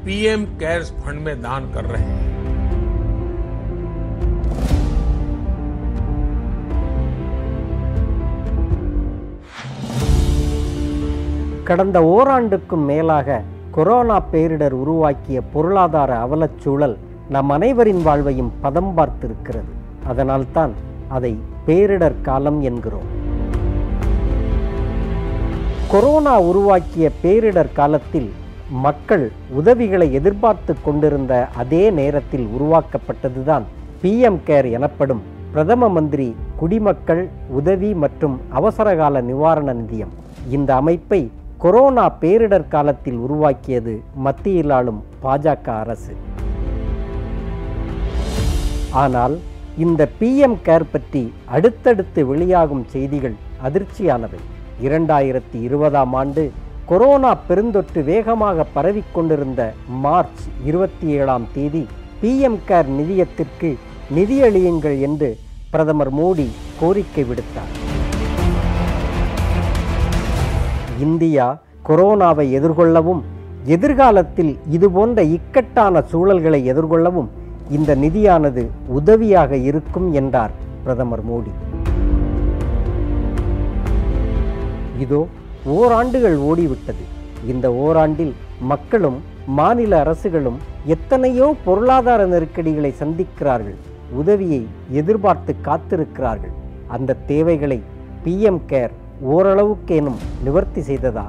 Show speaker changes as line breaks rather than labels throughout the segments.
PM cares fund में दान कर रहे हैं
கடந்த ஓராண்டுக்கும் மேலாக கொரோனா பேரிடர் உருவாக்கிய பொருளாதார அவலச்சூழல் நம் அனைவரின் வாழ்வையும் பதம் பார்த்திருக்கிறது அதனால்தான் அதை பேரிடர் காலம் என்கிறோம் கொரோனா உருவாக்கிய பேரிடர் காலத்தில் மக்கள் உதவிகளை எதிர்பார்த்து கொண்டிருந்த அதே நேரத்தில் உருவாக்கப்பட்டதுதான் பிஎம் கேர் எனப்படும் பிரதம மந்திரி குடிமக்கள் உதவி மற்றும் அவசரகால நிவாரண நிதியம் இந்த அமைப்பை கொரோனா பேரிடர் காலத்தில் உருவாக்கியது மத்தியில் ஆளும் பாஜக அரசு ஆனால் இந்த பிஎம் கேர் பற்றி அடுத்தடுத்து வெளியாகும் செய்திகள் அதிர்ச்சியானவை இரண்டாயிரத்தி இருபதாம் ஆண்டு கொரோனா பெருந்தொற்று வேகமாக பரவிக்கொண்டிருந்த மார்ச் இருபத்தி ஏழாம் தேதி பிஎம் கேர் நிதியத்திற்கு நிதியளியுங்கள் என்று பிரதமர் மோடி கோரிக்கை விடுத்தார் இந்தியா கொரோனாவை எதிர்கொள்ளவும் எதிர்காலத்தில் இதுபோன்ற இக்கட்டான சூழல்களை எதிர்கொள்ளவும் இந்த நிதியானது உதவியாக இருக்கும் என்றார் பிரதமர் மோடி இதோ ஓராண்டுகள் ஓடிவிட்டது இந்த ஓராண்டில் மக்களும் மாநில அரசுகளும் எத்தனையோ பொருளாதார நெருக்கடிகளை சந்திக்கிறார்கள் உதவியை எதிர்பார்த்து காத்திருக்கிறார்கள் அந்த தேவைகளை பிஎம் கேர் ஓரளவுக்கேனும் நிவர்த்தி செய்ததா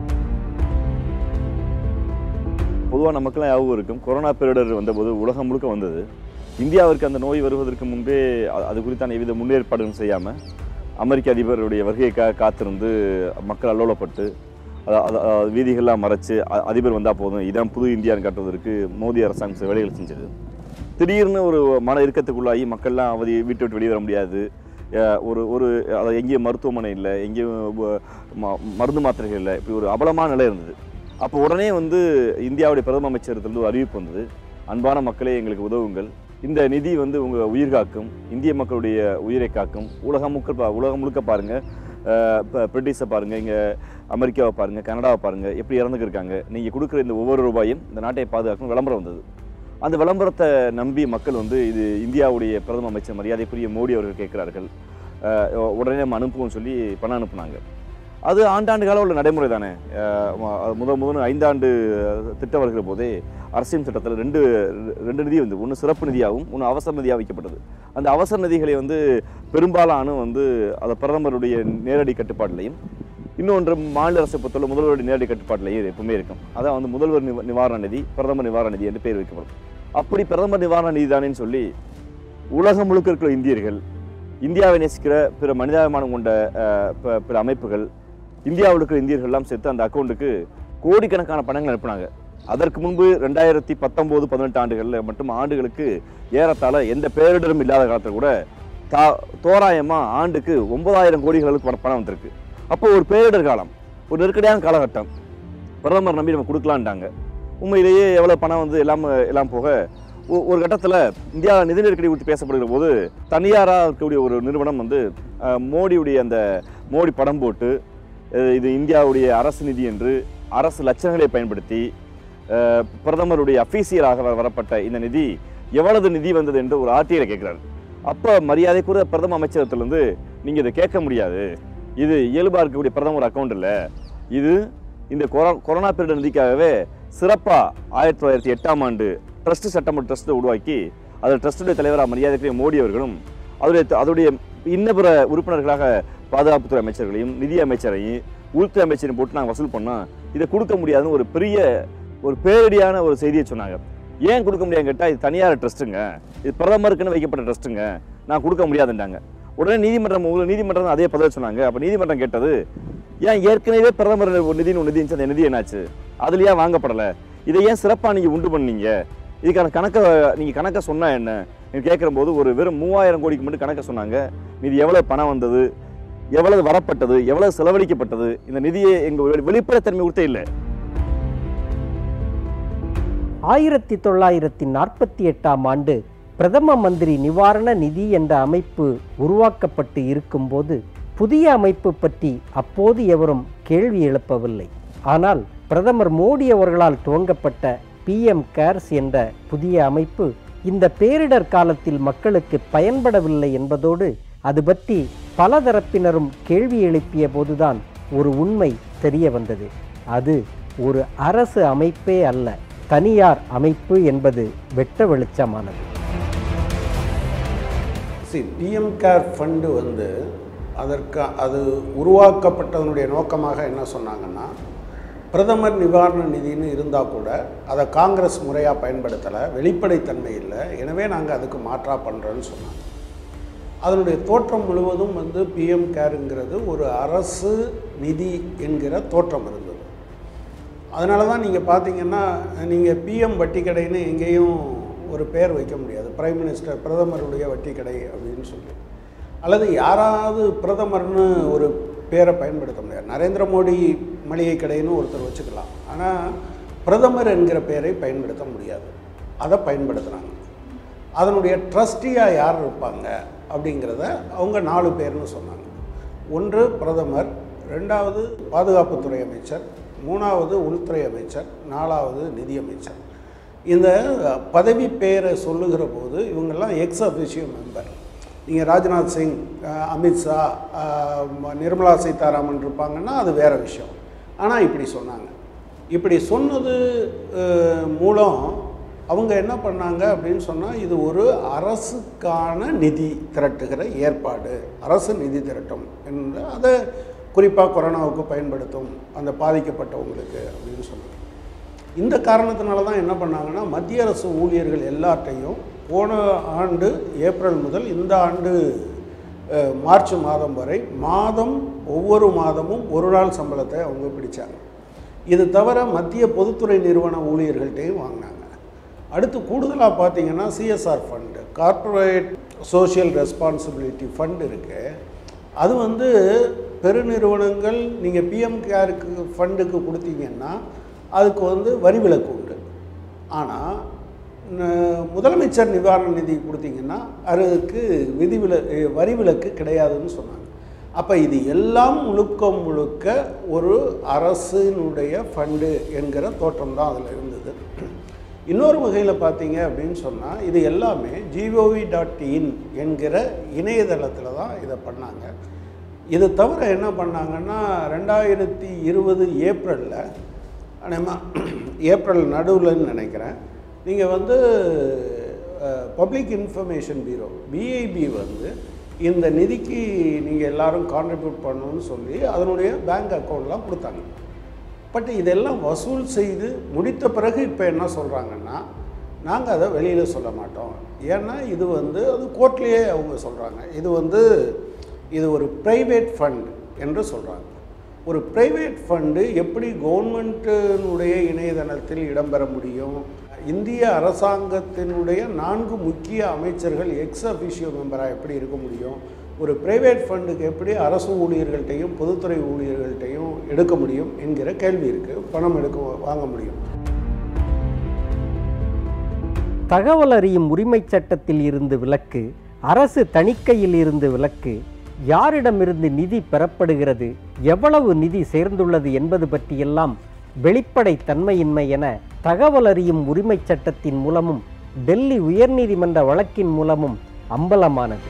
பொதுவாக நமக்கெல்லாம் ஞாபகம் இருக்கும் கொரோனா பேரிடர் வந்தபோது உலகம் முழுக்க வந்தது இந்தியாவிற்கு அந்த நோய் வருவதற்கு முன்பே அ- அது குறித்தான எவ்வித முன்னேற்பாடுகளும் செய்யாமல் அமெரிக்க அதிபருடைய வருகைக்காக காத்திருந்து மக்கள் அல்லோலப்பட்டு அத- அத- அ- வீதிகள்லாம் மறைச்சு அ- அதிபர் வந்தால் போதும் இதான் புது இந்தியான்னு காட்டுவதற்கு மோடி அரசாங்கம் சில வேலைகள் செஞ்சது திடீர்னு ஒரு மன இறுக்கத்துக்குள்ளாகி மக்கள்லாம் அவதி வீட்டை விட்டு வெளியே வர முடியாது அஹ் ஒரு ஒரு அதாவது எங்கேயும் மருத்துவமனை இல்லை எங்கேயும் வ- ம- மருந்து மாத்திரைகள் இல்லை இப்படி ஒரு அபலமான நிலை இருந்தது அப்போ உடனே வந்து இந்தியாவுடைய பிரதம அமைச்சரத்திலிருந்து ஒரு அறிவிப்பு வந்தது அன்பான மக்களே எங்களுக்கு உதவுங்கள் இந்த நிதி வந்து உங்கள் உயிர் காக்கும் இந்திய மக்களுடைய உயிரை காக்கும் உலகம் முழுக்க பா- உலகம் முழுக்க பாருங்கள் இப்போ பிரிட்டிஷை பாருங்கள் இங்கே அமெரிக்காவை பாருங்கள் கனடாவை பாருங்கள் எப்படி இறந்துக்கு இருக்காங்க நீங்கள் கொடுக்குற இந்த ஒவ்வொரு ரூபாயும் இந்த நாட்டை பாதுகாக்கும் விளம்பரம் வந்தது அந்த விளம்பரத்தை நம்பி மக்கள் வந்து இது இந்தியாவுடைய பிரதம அமைச்சர் மரியாதைக்குரிய மோடி அவர்கள் கேட்கிறார்கள் அஹ் உடனே நம்ம அனுப்புவோம்னு சொல்லி பணம் அனுப்புனாங்க அது ஆண்டாண்டு காலம் உள்ள நடைமுறை தானே அஹ் ம- அது முதல் முதல் ஐந்தாண்டு திட்டம் வருகிற போதே அரசியல் திட்டத்தில் ரெண்டு ரெண்டு நிதி வந்து ஒன்று சிறப்பு நிதியாகவும் ஒன்று அவசர நிதியாக வைக்கப்பட்டது அந்த அவசர நிதிகளை வந்து பெரும்பாலான வந்து அதை பிரதமருடைய நேரடி கட்டுப்பாட்டிலையும் இன்னொன்று மாநில அரசை பொறுத்தவரை முதல்வருடைய நேரடி கட்டுப்பாட்டிலேயே இது எப்பவுமே இருக்கும் அதான் வந்து முதல்வர் நிவ- நிவாரண நிதி பிரதமர் நிவாரண நிதி என்று பெயர் வைக்கப்படும் அப்படி பிரதமர் நிவாரண நிதி தானேன்னு சொல்லி உலகம் முழுக்க இருக்கிற இந்தியர்கள் இந்தியாவை நேசிக்கிற பிற மனிதாபிமானம் கொண்ட அஹ், ப- பிற அமைப்புகள் இந்தியாவில் இருக்கிற இந்தியர்கள் எல்லாம் சேர்த்து அந்த அக்கௌண்ட்டுக்கு கோடிக்கணக்கான பணங்கள் அனுப்புனாங்க அதற்கு முன்பு ரெண்டாயிரத்தி பத்தொம்போது பதினெட்டு ஆண்டுகளில் மட்டும் ஆண்டுகளுக்கு ஏறத்தாழ எந்த பேரிடரும் இல்லாத காலத்தில் கூட தா தோராயமாக ஆண்டுக்கு ஒன்பதாயிரம் கோடிகளுக்கு பண- பணம் வந்திருக்கு அப்போ ஒரு பேரிடர் காலம் ஒரு நெருக்கடியான காலகட்டம் பிரதமர் நம்பி நம்ம கொடுக்கலான்ட்டாங்க உண்மையிலேயே எவ்வளோ பணம் வந்து எல்லாம் எல்லாம் போக ஒ- ஒரு கட்டத்தில் இந்தியா நிதி நெருக்கடி குறித்து பேசப்படுகிற போது தனியாராக இருக்கக்கூடிய ஒரு நிறுவனம் வந்து அஹ், மோடியுடைய அந்த மோடி படம் போட்டு அஹ், இது இந்தியாவுடைய அரசு நிதி என்று அரசு லட்சங்களை பயன்படுத்தி அஹ், பிரதமருடைய அஃபீசியலாக வர- வரப்பட்ட இந்த நிதி எவ்வளவு நிதி வந்தது என்று ஒரு ஆர்டிஐல கேட்குறாரு அப்போ மரியாதைக்குரிய பிரதம அமைச்சகத்திலிருந்து நீங்கள் இதை கேட்க முடியாது இது இயல்பாக இருக்கக்கூடிய பிரதமர் அக்கௌண்ட் இல்லை இது இந்த கொரோ கொரோனா பீரியட் நிதிக்காகவே சிறப்பாக ஆயிரத்தி தொள்ளாயிரத்தி எட்டாம் ஆண்டு ட்ரஸ்ட் சட்டமன்ற ட்ரஸ்ட்டை உருவாக்கி அதில் ட்ரஸ்டுடைய தலைவராக மரியாதைக்குரிய மோடி அவர்களும் அதோடைய அதோடைய இன்னபிற உறுப்பினர்களாக பாதுகாப்புத்துறை அமைச்சர்களையும் நிதி அமைச்சரையும் உள்துறை அமைச்சரையும் போட்டு நாங்கள் வசூல் பண்ணோம் இதை கொடுக்க முடியாதுன்னு ஒரு பெரிய ஒரு பேரடியான ஒரு செய்தியை சொன்னாங்க ஏன் கொடுக்க முடியாதுன்னு கேட்டால் இது தனியார் ட்ரஸ்ட்டுங்க இது பிரதமருக்குன்னு வைக்கப்பட்ட ட்ரஸ்ட்டுங்க நான் கொடுக்க முடியாதுன்றாங்க உடனே நீதிமன்றம் உங்களுக்கு நீதிமன்றம் அதே பதில் சொன்னாங்க அப்போ நீதிமன்றம் கேட்டது ஏன் ஏற்கனவே பிரதமர் ஒரு நிதின்னு ஒரு நிதி இருந்துச்சு அந்த நிதி என்னாச்சு அதுல ஏன் வாங்கப்படலை இதை ஏன் சிறப்பாக நீங்கள் உண்டு பண்ணீங்க இதுக்கான கணக்கை நீங்கள் கணக்கை சொன்னா என்ன நீங்கள் கேட்குற போது ஒரு வெறும் மூவாயிரம் கோடிக்கு மட்டும் கணக்கை சொன்னாங்க மீதி எவ்வளவு பணம் வந்தது எவ்வளவு வரப்பட்டது எவ்வளவு செலவழிக்கப்பட்டது இந்த நிதியை எங்கள் வெளிப்படைத்தன்மை கொடுத்தே இல்லை
ஆயிரத்தி தொள்ளாயிரத்தி நாற்பத்தி எட்டாம் ஆண்டு பிரதம மந்திரி நிவாரண நிதி என்ற அமைப்பு உருவாக்கப்பட்டு இருக்கும்போது புதிய அமைப்பு பற்றி அப்போது எவரும் கேள்வி எழுப்பவில்லை ஆனால் பிரதமர் மோடி அவர்களால் துவங்கப்பட்ட பிஎம் கேர்ஸ் என்ற புதிய அமைப்பு இந்த பேரிடர் காலத்தில் மக்களுக்கு பயன்படவில்லை என்பதோடு அது பற்றி பல தரப்பினரும் கேள்வி எழுப்பிய போதுதான் ஒரு உண்மை தெரிய வந்தது அது ஒரு அரசு அமைப்பே அல்ல தனியார் அமைப்பு என்பது வெட்ட வெளிச்சமானது
சி பிஎம் கேர் ஃபண்டு வந்து அதற்கு அது உருவாக்கப்பட்டதனுடைய நோக்கமாக என்ன சொன்னாங்கன்னா பிரதமர் நிவாரண நிதின்னு இருந்தால் கூட அதை காங்கிரஸ் முறையாக பயன்படுத்தலை வெளிப்படைத்தன்மை இல்லை எனவே நாங்கள் அதுக்கு மாற்றாக பண்ணுறோன்னு சொன்னாங்க அதனுடைய தோற்றம் முழுவதும் வந்து பிஎம் கேருங்கிறது ஒரு அரசு நிதி என்கிற தோற்றம் இருந்தது அதனால தான் நீங்கள் பார்த்தீங்கன்னா நீங்கள் பிஎம் வட்டி கடைன்னு எங்கேயும் ஒரு பெயர் வைக்க முடியாது பிரைம் மினிஸ்டர் பிரதமருடைய வட்டி கடை அப்படின்னு சொல்லி அல்லது யாராவது பிரதமர்னு ஒரு பேரை பயன்படுத்த முடியாது நரேந்திர மோடி மளிகை கடைன்னு ஒருத்தர் வச்சுக்கலாம் ஆனால் பிரதமர் என்கிற பெயரை பயன்படுத்த முடியாது அதை பயன்படுத்துகிறாங்க அதனுடைய ட்ரஸ்டியாக யார் இருப்பாங்க அப்படிங்கிறத அவங்க நாலு பேர்னு சொன்னாங்க ஒன்று பிரதமர் ரெண்டாவது பாதுகாப்புத்துறை அமைச்சர் மூணாவது உள்துறை அமைச்சர் நாலாவது நிதியமைச்சர் இந்த பதவி பெயரை சொல்லுகிற போது இவங்கெல்லாம் எக்ஸ் அஃபிஷியல் மெம்பர் நீங்கள் ராஜ்நாத் சிங் அஹ், அமித்ஷா அஹ், ம- நிர்மலா சீதாராமன் இருப்பாங்கன்னா அது வேறு விஷயம் ஆனால் இப்படி சொன்னாங்க இப்படி சொன்னது அஹ், மூலம் அவங்க என்ன பண்ணாங்க அப்படின்னு சொன்னால் இது ஒரு அரசுக்கான நிதி திரட்டுகிற ஏற்பாடு அரசு நிதி திரட்டும் என்று அதை குறிப்பாக கொரோனாவுக்கு பயன்படுத்தும் அந்த பாதிக்கப்பட்டவங்களுக்கு அப்படின்னு சொன்னாங்க இந்த காரணத்தினால தான் என்ன பண்ணாங்கன்னா மத்திய அரசு ஊழியர்கள் எல்லார்ட்டையும் போன ஆண்டு ஏப்ரல் முதல் இந்த ஆண்டு அஹ், மார்ச் மாதம் வரை மாதம் ஒவ்வொரு மாதமும் ஒரு நாள் சம்பளத்தை அவங்க பிடிச்சாங்க இது தவிர மத்திய பொதுத்துறை நிறுவன ஊழியர்கள்ட்டையும் வாங்கினாங்க அடுத்து கூடுதலாக பார்த்தீங்கன்னா CSR fund corporate social responsibility fund இருக்கு அது வந்து பெருநிறுவனங்கள் நீங்கள் பிஎம் கேருக்கு ஃபண்டுக்கு கொடுத்தீங்கன்னா அதுக்கு வந்து வரி விலக்கு உண்டு ஆனால் முதலமைச்சர் நிவாரண நிதி கொடுத்தீங்கன்னா அதுக்கு விதிவில அஹ் வரி விலக்கு கிடையாதுன்னு சொன்னாங்க அப்போ இது எல்லாம் முழுக்க முழுக்க ஒரு அரசினுடைய ஃபண்டு என்கிற தோற்றம் தான் அதில் இருந்தது இன்னொரு வகையில் பார்த்தீங்க அப்படின்னு சொன்னால் இது எல்லாமே ஜிஓவி டாட் இன் என்கிற இணையதளத்தில் தான் இதை பண்ணாங்க இது தவிர என்ன பண்ணாங்கன்னா ரெண்டாயிரத்தி இருபது ஏப்ரலில் நம்ம ஏப்ரல் நடுவில்னு நினைக்கிறேன் நீங்கள் வந்து பப்ளிக் இன்ஃபர்மேஷன் பீரோ பிஐபி வந்து இந்த நிதிக்கு நீங்கள் எல்லாரும் கான்ட்ரிபியூட் பண்ணணும்னு சொல்லி அதனுடைய பேங்க் அக்கௌண்ட்லாம் கொடுத்தாங்க பட் இதெல்லாம் வசூல் செய்து முடித்த பிறகு இப்போ என்ன சொல்கிறாங்கன்னா நாங்கள் அதை வெளியில் சொல்ல மாட்டோம் ஏன்னா இது வந்து அது கோர்ட்லேயே அவங்க சொல்கிறாங்க இது வந்து இது ஒரு ப்ரைவேட் ஃபண்ட் என்று சொல்கிறாங்க ஒரு ப்ரைவேட் ஃபண்டு எப்படி கவர்மெண்ட்டினுடைய இணையதளத்தில் இடம்பெற முடியும் இந்திய அரசாங்கத்தினுடைய நான்கு முக்கிய அமைச்சர்கள் எக்ஸ் அஃபிஷியல் மெம்பராக எப்படி இருக்க முடியும் ஒரு பிரைவேட் ஃபண்டுக்கு எப்படி அரசு ஊழியர்கள்ட்டையும் பொதுத்துறை ஊழியர்கள்ட்டையும் எடுக்க முடியும் என்கிற கேள்வி இருக்குது பணம் எடுக்க வாங்க முடியும்
தகவல் அறியும் உரிமைச் சட்டத்தில் இருந்து விலக்கு அரசு தணிக்கையில் இருந்து விலக்கு யாரிடமிருந்து நிதி பெறப்படுகிறது எவ்வளவு நிதி சேர்ந்துள்ளது என்பது பற்றியெல்லாம் வெளிப்படை தன்மையின்மை என தகவல் அறியும் உரிமைச் சட்டத்தின் மூலமும் டெல்லி உயர்நீதிமன்ற வழக்கின் மூலமும் அம்பலமானது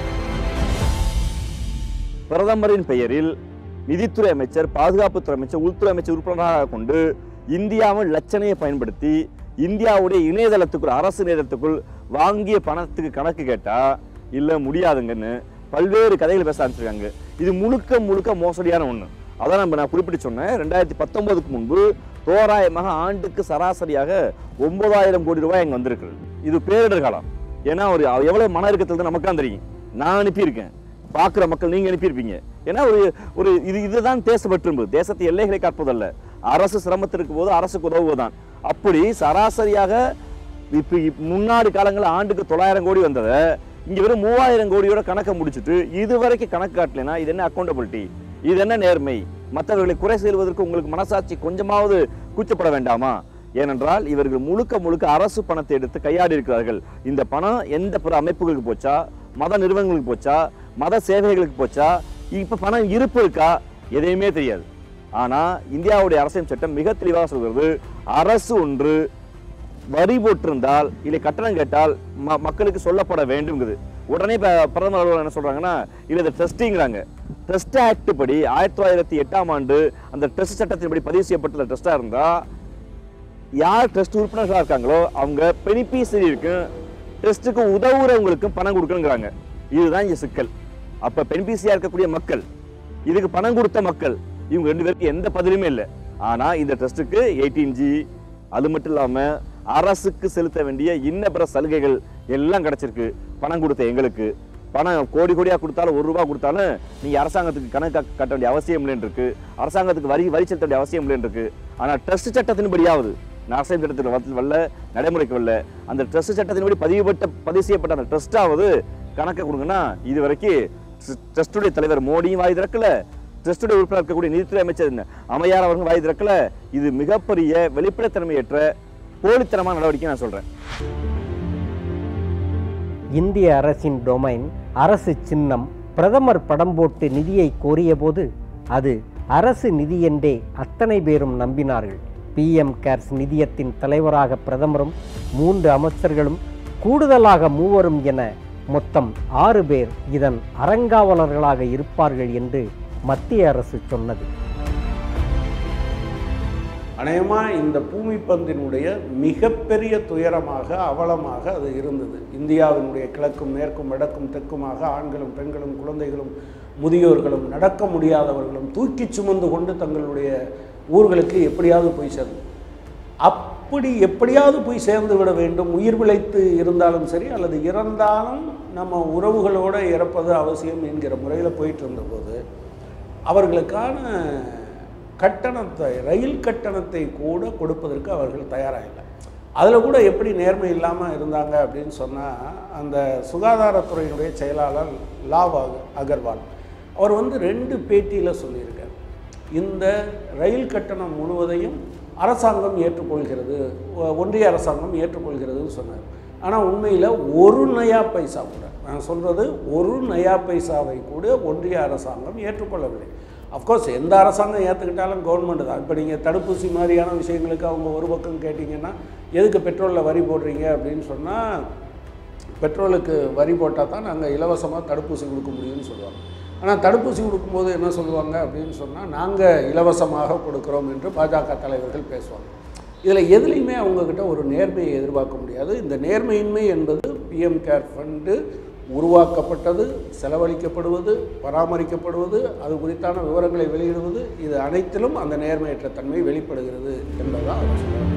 பிரதமரின் பெயரில் நிதித்துறை அமைச்சர் பாதுகாப்புத்துறை அமைச்சர் உள்துறை அமைச்சர் உறுப்பினராக கொண்டு இந்தியாவின் லட்சணையை பயன்படுத்தி இந்தியாவுடைய இணையதளத்துக்குள் அரசு இணையதளத்துக்குள் வாங்கிய பணத்துக்கு கணக்கு கேட்டா இல்ல முடியாதுங்கன்னு பல்வேறு கதைகள் பேச ஆரம்பிச்சிருக்காங்க இது முழுக்க முழுக்க மோசடியான ஒண்ணு அதான் நம்ம நான் குறிப்பிட்டு சொன்னேன் ரெண்டாயிரத்தி பத்தொன்பதுக்கு முன்பு தோராயமாக ஆண்டுக்கு சராசரியாக ஒன்பதாயிரம் கோடி ரூபாய் அங்கே வந்திருக்கு இது பேரிடர் காலம் ஏன்னா ஒரு எவ்வளவு மன இருக்கிறது நமக்கு தான் தெரியும் நான் அனுப்பியிருக்கேன் பார்க்குற மக்கள் நீங்க அனுப்பியிருப்பீங்க ஏன்னா ஒரு ஒரு இது இதுதான் தேசப்பற்றும்பு தேசத்தை எல்லைகளை காப்பதல்ல அரசு சிரமத்திற்கு போது அரசுக்கு உதவுவதுதான் அப்படி சராசரியாக இப்போ முன்னாடி காலங்களில் ஆண்டுக்கு தொள்ளாயிரம் கோடி வந்ததை இங்க வெறும் மூவாயிரம் கோடியோட கணக்கை முடிச்சுட்டு இது வரைக்கும் கணக்கு காட்டலைன்னா இது என்ன அக்கௌண்டபிலிட்டி இது என்ன நேர்மை மற்றவர்களை குறை செல்வதற்கு உங்களுக்கு மனசாட்சி கொஞ்சமாவது கூச்சப்பட வேண்டாமா ஏனென்றால் இவர்கள் முழுக்க முழுக்க அரசு பணத்தை எடுத்து கையாடி இருக்கிறார்கள் இந்த பணம் எந்த பிற அமைப்புகளுக்கு போச்சா மத நிறுவனங்களுக்கு போச்சா மத சேவைகளுக்கு போச்சா இப்ப பணம் இருப்பு இருக்கா எதையுமே தெரியாது ஆனா இந்தியாவுடைய அரசியல் சட்டம் மிக தெளிவாக சொல்கிறது அரசு ஒன்று வரி போட்டிருந்தால் இல்லை கட்டணம் கேட்டால் ம மக்களுக்கு சொல்லப்பட வேண்டும்ங்குது உடனே இப்போ பிரதமர் அலுவலகம் என்ன சொல்றாங்கன்னா இல்லை இதை ட்ரஸ்டிங்கிறாங்க ட்ரஸ்ட் ஆக்ட் படி ஆயிரத்தி தொள்ளாயிரத்தி எட்டாம் ஆண்டு அந்த ட்ரஸ்ட் சட்டத்தின்படி பதிவு செய்யப்பட்ட ட்ரஸ்டாக இருந்தால் யார் ட்ரஸ்ட் உறுப்பினர்களாக இருக்காங்களோ அவங்க பெனிஃபிஷரிக்கும் ட்ரஸ்ட்டுக்கு உதவுறவங்களுக்கும் பணம் கொடுக்கணுங்கிறாங்க இதுதான் இங்கே சிக்கல் அப்போ பெனிஃபிஷரியாக இருக்கக்கூடிய மக்கள் இதுக்கு பணம் கொடுத்த மக்கள் இவங்க ரெண்டு பேருக்கு எந்த பதிலுமே இல்லை ஆனால் இந்த ட்ரஸ்ட்டுக்கு எயிட்டீன் ஜி அது மட்டும் இல்லாமல் அரசுக்கு செலுத்த வேண்டிய இன்ன பிற சலுகைகள் எல்லாம் கிடைச்சிருக்கு பணம் கொடுத்த எங்களுக்கு பணம் கோடி கோடியாக கொடுத்தாலும் ஒரு ரூபா கொடுத்தாலும் நீங்க அரசாங்கத்துக்கு கணக்கு கட்ட வேண்டிய அவசியம் இல்லைன்னு இருக்கு அரசாங்கத்துக்கு வரி வரி செலுத்த வேண்டிய அவசியம் இல்லைன்னு இருக்கு ஆனா ட்ரஸ்ட் சட்டத்தின்படியாவது அரசியல் சட்டத்தில் வந்து வரல நடைமுறைக்கு வரல அந்த ட்ரஸ்ட் சட்டத்தின்படி பதிவுபட்ட பதிவு செய்யப்பட்ட அந்த ட்ரஸ்டாவது கணக்கை கொடுங்கன்னா இது வரைக்கும் ட்ரஸ்டுடைய தலைவர் மோடியும் வாய் திறக்கல ட்ரஸ்டுடைய உறுப்பினர் இருக்கக்கூடிய நிதித்துறை அமைச்சர் அமையார் அவர்கள் வாய் திறக்கல இது மிகப்பெரிய வெளிப்படைத்தன்மையற்ற போலித்தனமான நடவடிக்கை நான் சொல்றேன்
இந்திய அரசின் டொமைன் அரசு சின்னம் பிரதமர் படம் போட்டு நிதியை கோரியபோது அது அரசு நிதி என்றே அத்தனை பேரும் நம்பினார்கள் பிஎம் கேர்ஸ் நிதியத்தின் தலைவராக பிரதமரும் மூன்று அமைச்சர்களும் கூடுதலாக மூவரும் என மொத்தம் ஆறு பேர் இதன் அறங்காவலர்களாக இருப்பார்கள் என்று மத்திய அரசு சொன்னது
அநேகமாக இந்த பூமி பந்தினுடைய மிகப்பெரிய துயரமாக அவலமாக அது இருந்தது இந்தியாவினுடைய கிழக்கும் மேற்கும் வடக்கும் தெற்குமாக ஆண்களும் பெண்களும் குழந்தைகளும் முதியோர்களும் நடக்க முடியாதவர்களும் தூக்கி சுமந்து கொண்டு தங்களுடைய ஊர்களுக்கு எப்படியாவது போய் சேர்ந்து அப்படி எப்படியாவது போய் சேர்ந்து விட வேண்டும் உயிர் பிழைத்து இருந்தாலும் சரி அல்லது இறந்தாலும் நம்ம உறவுகளோடு இறப்பது அவசியம் என்கிற முறையில் போயிட்டு இருந்தபோது அவர்களுக்கான கட்டணத்தை ரயில் கட்டணத்தை கூட கொடுப்பதற்கு அவர்கள் தயாராக இல்லை அதில் கூட எப்படி நேர்மை இல்லாமல் இருந்தாங்க அப்படின்னு சொன்னால் அந்த சுகாதாரத்துறையினுடைய செயலாளர் லாவ் அக- அகர்வால் அவர் வந்து ரெண்டு பேட்டியில் சொல்லியிருக்கார் இந்த ரயில் கட்டணம் முழுவதையும் அரசாங்கம் ஏற்றுக்கொள்கிறது ஒ- ஒன்றிய அரசாங்கம் ஏற்றுக்கொள்கிறதுன்னு சொன்னார் ஆனால் உண்மையில் ஒரு நயா பைசா கூட நான் சொல்கிறது ஒரு நயா பைசாவை கூட ஒன்றிய அரசாங்கம் ஏற்றுக்கொள்ளவில்லை அஃப்கோர்ஸ் எந்த அரசாங்கம் ஏற்றுக்கிட்டாலும் கவர்மெண்ட் தான் இப்போ நீங்கள் தடுப்பூசி மாதிரியான விஷயங்களுக்கு அவங்க ஒரு பக்கம் கேட்டிங்கன்னா எதுக்கு பெட்ரோலில் வரி போடுறீங்க அப்படின்னு சொன்னால் பெட்ரோலுக்கு வரி போட்டால் தான் நாங்கள் இலவசமாக தடுப்பூசி கொடுக்க முடியும்னு சொல்லுவாங்க ஆனால் தடுப்பூசி கொடுக்கும்போது என்ன சொல்லுவாங்க அப்படின்னு சொன்னால் நாங்கள் இலவசமாக கொடுக்குறோம் என்று பாஜக தலைவர்கள் பேசுவாங்க இதில் எதுலேயுமே அவங்கக்கிட்ட ஒரு நேர்மையை எதிர்பார்க்க முடியாது இந்த நேர்மையின்மை என்பது பிஎம் கேர் ஃபண்டு உருவாக்கப்பட்டது செலவழிக்கப்படுவது பராமரிக்கப்படுவது அது குறித்தான விவரங்களை வெளியிடுவது இது அனைத்திலும் அந்த நேர்மையற்ற தன்மை வெளிப்படுகிறது என்பதுதான் அவர் சொல்றாரு.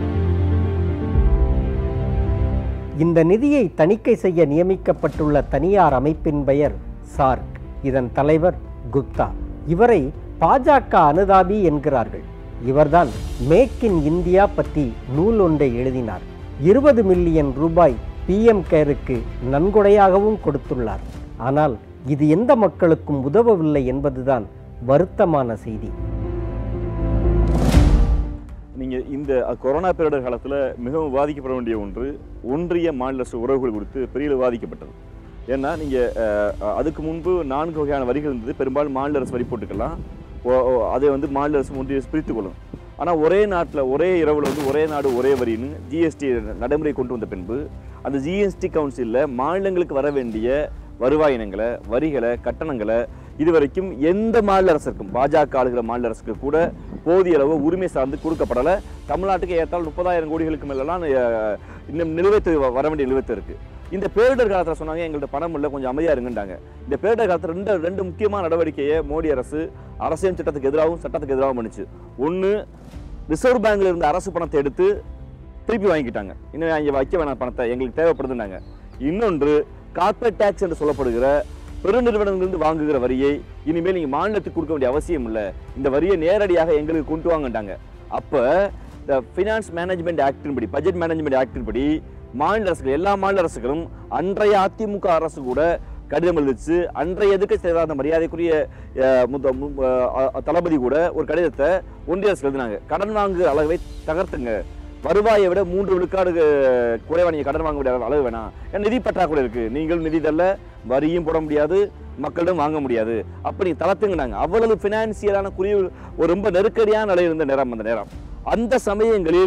இந்த நிதியை தணிக்கை செய்ய நியமிக்கப்பட்டுள்ள தனியார் அமைப்பின் பெயர் சார்க் இதன் தலைவர் குப்தா இவரை பாஜக அனுதாபி என்கிறார்கள் இவர்தான் மேக் இன் இந்தியா பற்றி நூல் ஒன்றை எழுதினார் இருபது மில்லியன் ரூபாய் பிஎம் கேருக்கு நன்கொடையாகவும் கொடுத்துள்ளார் ஆனால் இது எந்த மக்களுக்கும் உதவவில்லை என்பதுதான் வருத்தமான செய்தி
நீங்க இந்த கொரோனா பேரிடர் காலத்துல மிகவும் விவாதிக்கப்பட வேண்டிய ஒன்று ஒன்றிய மாநில அரசு உறவுகள் குறித்து பெரிய விவாதிக்கப்பட்டது ஏன்னா நீங்க அஹ், அதுக்கு முன்பு நான்கு வகையான வரிகள் இருந்தது பெரும்பாலும் மாநில அரசு வரி போட்டுக்கலாம் ஓ- ஓ, அதை வந்து மாநில அரசு ஒன்றிய அரசு பிரித்துக் கொள்ளும் ஆனா ஒரே நாட்டுல ஒரே இரவுல வந்து ஒரே நாடு ஒரே வரின்னு ஜிஎஸ்டி நடைமுறை கொண்டு வந்த பின்பு அந்த ஜிஎஸ்டி கவுன்சில்ல மாநிலங்களுக்கு வர வேண்டிய வருவாய் இனங்களை வரிகளை கட்டணங்களை இதுவரைக்கும் எந்த மாநில அரசுக்கும் பாஜக ஆளுகிற மாநில அரசுக்கு கூட போதிய அளவு உரிமை சார்ந்து கொடுக்கப்படலை தமிழ்நாட்டுக்கு ஏற்றால் முப்பதாயிரம் கோடிகளுக்கு மேலாம் அஹ், இன்னும் நிலுவைத்து வ- வர வேண்டிய நிலுவைத்து இருக்கு இந்த பேரிடர் காலத்தில் சொன்னாங்க எங்கள்ட்ட பணம் இல்லை கொஞ்சம் அமைதியா இருங்கன்றாங்க இந்த பேரிடர் காலத்தில் ரெண்டு ரெண்டு முக்கியமான நடவடிக்கையை மோடி அரசு அரசியல் சட்டத்துக்கு எதிராகவும் சட்டத்துக்கு எதிராகவும் பண்ணுச்சு ஒன்று ரிசர்வ் பேங்க்ல இருந்த அரசு பணத்தை எடுத்து திருப்பி வாங்கிக்கிட்டாங்க இன்னும் இங்கே வைக்க வேணாம் பணத்தை எங்களுக்கு தேவைப்படுதுன்னாங்க இன்னொன்று கார்பரேட் டேக்ஸ் என்று சொல்லப்படுகிற பெருநிறுவனங்களிலிருந்து வாங்குகிற வரியை இனிமேல் நீங்கள் மாநிலத்துக்கு கொடுக்க வேண்டிய அவசியம் இல்லை இந்த வரியை நேரடியாக எங்களுக்கு கொண்டு வாங்கட்டாங்க அப்போ இந்த ஃபினான்ஸ் மேனேஜ்மெண்ட் ஆக்டின் படி பட்ஜெட் மேனேஜ்மெண்ட் ஆக்டின் படி மாநில அரசுகள் எல்லா மாநில அரசுகளும் அன்றைய அதிமுக அரசு கூட கடிதம் எழுதிச்சு அன்றைய எதிர்க்கட்சி தலைவராக இருந்த மரியாதைக்குரிய அஹ், முத்த- மு- அஹ், தளபதி கூட ஒரு கடிதத்தை ஒன்றிய அரசு எழுதினாங்க கடன் வாங்குகிற அளவை தகர்த்துங்க வருவாயை விட மூன்று விழுக்காடு அஹ், குறைவா நீங்க கடன் வாங்க முடியாத அளவு வேணாம் ஏன்னா நிதி பற்றாக்குறை இருக்கு நீங்கள் நிதி தரல வரியும் போட முடியாது மக்களிடம் வாங்க முடியாது அப்படி தளர்த்துங்கினாங்க அவ்வளவு பினான்சியலான குறி ஒரு ரொம்ப நெருக்கடியான நிலையில் இருந்த நேரம் அந்த நேரம் அந்த சமயங்களில்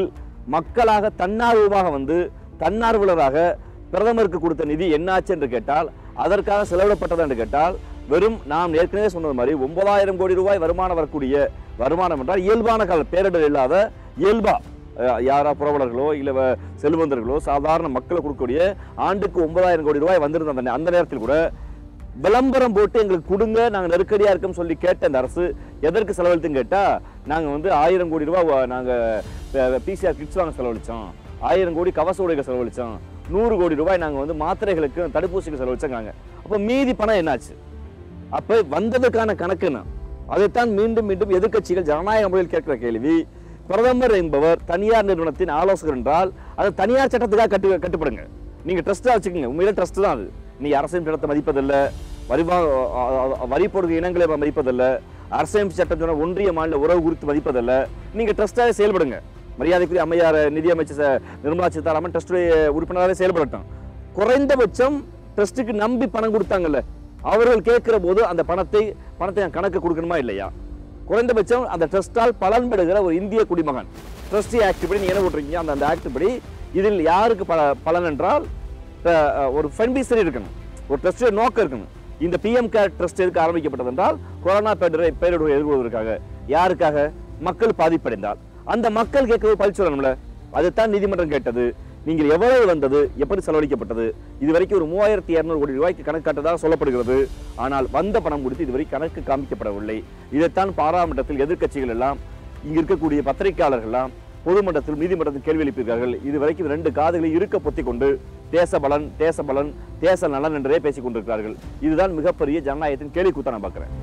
மக்களாக தன்னார்வமாக வந்து தன்னார்வலராக பிரதமருக்கு கொடுத்த நிதி என்னாச்சு என்று கேட்டால் அதற்காக செலவிடப்பட்டது என்று கேட்டால் வெறும் நாம் ஏற்கனவே சொன்னது மாதிரி ஒன்பதாயிரம் கோடி ரூபாய் வருமானம் வரக்கூடிய வருமானம் என்றால் இயல்பான கால பேரிடர் இல்லாத இயல்பா அஹ், யாரா புரவலர்களோ இல்லை வ- செல்வந்தர்களோ சாதாரண மக்களை கொடுக்கக்கூடிய ஆண்டுக்கு ஒன்பதாயிரம் கோடி ரூபாய் வந்திருந்த அந்த நே- அந்த நேரத்தில் கூட விளம்பரம் போட்டு எங்களுக்கு கொடுங்க நாங்கள் நெருக்கடியா இருக்கோம் சொல்லி கேட்ட அந்த அரசு எதற்கு செலவழித்துன்னு கேட்டா நாங்க வந்து ஆயிரம் கோடி ரூபாய் வ- நாங்க பிசிஆர் கிட்ஸ் வாங்க செலவழிச்சோம் ஆயிரம் கோடி கவச உடைகள் செலவழிச்சோம் நூறு கோடி ரூபாய் நாங்க வந்து மாத்திரைகளுக்கு தடுப்பூசிக்கு செலவழிச்சாங்க அப்போ மீதி பணம் என்னாச்சு அப்ப வந்ததுக்கான கணக்கு என்ன அதைத்தான் மீண்டும் மீண்டும் எதிர்க்கட்சிகள் ஜனநாயக முறையில் கேட்கிற கேள்வி பிரதமர் என்பவர் தனியார் நிறுவனத்தின் ஆலோசகர் என்றால் அது தனியார் சட்டத்துக்காக கட்டு கட்டுப்படுங்க நீங்க ட்ரஸ்டா வச்சுக்கோங்க உண்மையிலே ட்ரஸ்ட் தான் அது நீங்க அரசின் சட்டத்தை மதிப்பதில்லை வரி வா- அ- அ- வரி போடுகிற இனங்களை மதிப்பதில்லை அரசியமைப்பு சட்டம் சொன்ன ஒன்றிய மாநில உறவு குறித்து மதிப்பதில்லை நீங்க ட்ரஸ்டாக செயல்படுங்க மரியாதைக்குரிய அம்மையார் நிதியமைச்சர் ச- நிர்மலா சீதாராமன் ட்ரஸ்டுடைய உறுப்பினராக செயல்படட்டும் குறைந்தபட்சம் ட்ரஸ்ட்டுக்கு நம்பி பணம் கொடுத்தாங்கல்ல அவர்கள் கேட்கிற போது அந்த பணத்தை பணத்தை நான் கணக்கு கொடுக்கணுமா இல்லையா குறைந்தபட்சம் அந்த ட்ரஸ்டால் பலன் பெறுகிற ஒரு இந்திய குடிமகன் ட்ரஸ்டி ஆக்ட் படி நீங்க என்ன போட்டிருக்கீங்க அந்த அந்த ஆக்ட் படி இதில் யாருக்கு பல பலன் என்றால் அஹ், அஹ், ஒரு ஃபண்டிசரி இருக்கணும் ஒரு ட்ரஸ்டோட நோக்கம் இருக்கணும் இந்த பிஎம் கேர் ட்ரஸ்ட் எதுக்கு ஆரம்பிக்கப்பட்டது என்றால் கொரோனா பேரிடரை பேரிடரை எதிர்கொள்வதற்காக யாருக்காக மக்கள் பாதிப்படைந்தால் அந்த மக்கள் கேட்கறது பதில் சொல்லணும்ல அதுதான் நீதிமன்றம் கேட்டது நீங்கள் எவ்வளவு வந்தது எப்படி செலவழிக்கப்பட்டது இதுவரைக்கும் ஒரு மூவாயிரத்தி இருநூறு கோடி ரூபாய்க்கு கணக்கு காட்டதாக சொல்லப்படுகிறது ஆனால் வந்த பணம் குறித்து இதுவரை கணக்கு காமிக்கப்படவில்லை இதைத்தான் பாராளுமன்றத்தில் எதிர்க்கட்சிகள் எல்லாம் இங்க இருக்கக்கூடிய பத்திரிகையாளர்கள் எல்லாம் பொதுமன்றத்தில் நீதிமன்றத்தில் கேள்வி எழுப்பியிருக்கார்கள் இதுவரைக்கும் ரெண்டு காதுகளை இருக்க பொத்திக் கொண்டு தேச பலன் தேச பலன் தேச நலன் என்றே பேசிக் கொண்டிருக்கிறார்கள் இதுதான் மிகப்பெரிய ஜனநாயகத்தின் கேள்வி கூத்த நான் பார்க்கிறேன்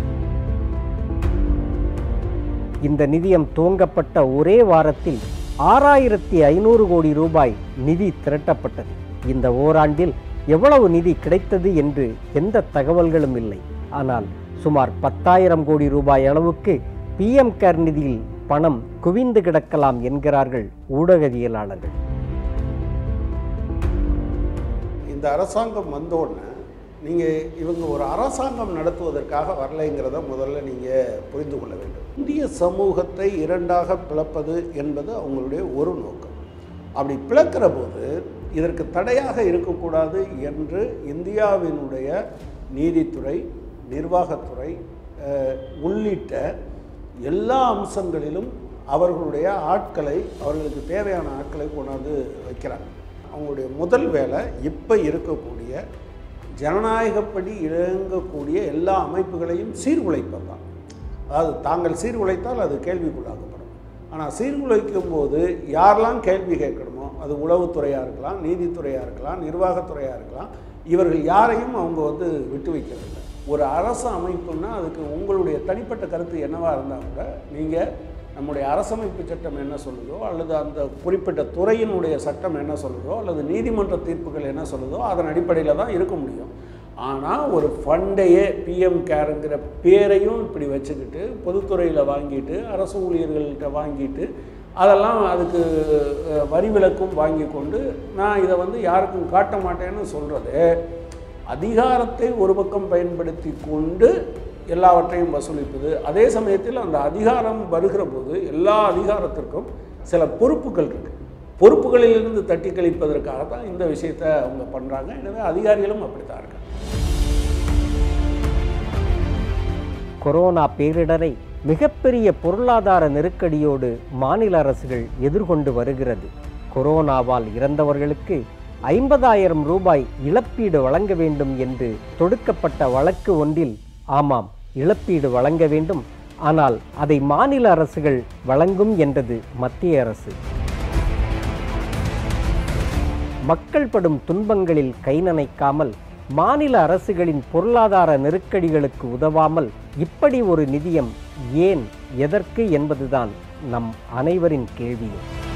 இந்த நிதியம் துவங்கப்பட்ட ஒரே வாரத்தில் ஆறாயிரத்தி ஐநூறு கோடி ரூபாய் நிதி திரட்டப்பட்டது இந்த ஓராண்டில் எவ்வளவு நிதி கிடைத்தது என்று எந்த தகவல்களும் இல்லை ஆனால் சுமார் பத்தாயிரம் கோடி ரூபாய் அளவுக்கு பிஎம் கேர் நிதியில் பணம் குவிந்து கிடக்கலாம் என்கிறார்கள் ஊடகவியலாளர்கள்
இந்த அரசாங்கம் வந்த உடனே நீங்கள் இவங்க ஒரு அரசாங்கம் நடத்துவதற்காக வரலைங்கிறத முதல்ல நீங்கள் புரிந்து கொள்ள வேண்டும் இந்திய சமூகத்தை இரண்டாக பிளப்பது என்பது அவங்களுடைய ஒரு நோக்கம் அப்படி பிளக்கிற போது இதற்கு தடையாக இருக்கக்கூடாது என்று இந்தியாவினுடைய நீதித்துறை நிர்வாகத்துறை அஹ், உள்ளிட்ட எல்லா அம்சங்களிலும் அவர்களுடைய ஆட்களை அவர்களுக்கு தேவையான ஆட்களை கொண்டாந்து வைக்கிறாங்க அவங்களுடைய முதல் வேலை இப்போ இருக்கக்கூடிய ஜனநாயகப்படி இயங்கக்கூடிய எல்லா அமைப்புகளையும் சீர்குலைப்பது தான் அதாவது தாங்கள் சீர்குலைத்தால் அது கேள்விக்குள்ளாக்கப்படும் ஆனால் சீர்குலைக்கும் போது யாரெல்லாம் கேள்வி கேட்கணுமோ அது உளவுத்துறையாக இருக்கலாம் நீதித்துறையாக இருக்கலாம் நிர்வாகத்துறையாக இருக்கலாம் இவர்கள் யாரையும் அவங்க வந்து விட்டு வைக்கிறதில்ல ஒரு அரசு அமைப்புன்னா அதுக்கு உங்களுடைய தனிப்பட்ட கருத்து என்னவாக இருந்தால் கூட நீங்கள் நம்முடைய அரசமைப்பு சட்டம் என்ன சொல்லுதோ அல்லது அந்த குறிப்பிட்ட துறையினுடைய சட்டம் என்ன சொல்லுதோ அல்லது நீதிமன்ற தீர்ப்புகள் என்ன சொல்லுதோ அதன் அடிப்படையில் தான் இருக்க முடியும் ஆனால் ஒரு ஃபண்டையே பிஎம் கேருங்கிற பேரையும் இப்படி வச்சுக்கிட்டு பொதுத்துறையில் வாங்கிட்டு அரசு ஊழியர்கள்ட்ட வாங்கிட்டு அதெல்லாம் அதுக்கு அஹ், வரி விலக்கும் வாங்கி கொண்டு நான் இதை வந்து யாருக்கும் காட்ட மாட்டேன்னு சொல்கிறது அதிகாரத்தை ஒரு பக்கம் பயன்படுத்தி கொண்டு எல்லாவற்றையும் வசூலிப்பது அதே சமயத்தில் அந்த அதிகாரம் வருகிற போது எல்லா அதிகாரத்திற்கும் சில பொறுப்புகள் இருக்கு பொறுப்புகளிலிருந்து தட்டி கழிப்பதற்காக தான் இந்த விஷயத்தை அவங்க பண்ணுறாங்க எனவே அதிகாரிகளும் அப்படித்தான் இருக்காங்க
கொரோனா பேரிடரை மிகப்பெரிய பொருளாதார நெருக்கடியோடு மாநில அரசுகள் எதிர்கொண்டு வருகிறது கொரோனாவால் இறந்தவர்களுக்கு ஐம்பதாயிரம் ரூபாய் இழப்பீடு வழங்க வேண்டும் என்று தொடுக்கப்பட்ட வழக்கு ஒன்றில் ஆமாம் இழப்பீடு வழங்க வேண்டும் ஆனால் அதை மாநில அரசுகள் வழங்கும் என்றது மத்திய அரசு மக்கள் படும் துன்பங்களில் கை நனைக்காமல் மாநில அரசுகளின் பொருளாதார நெருக்கடிகளுக்கு உதவாமல் இப்படி ஒரு நிதியம் ஏன் எதற்கு என்பதுதான் நம் அனைவரின் கேள்வியும்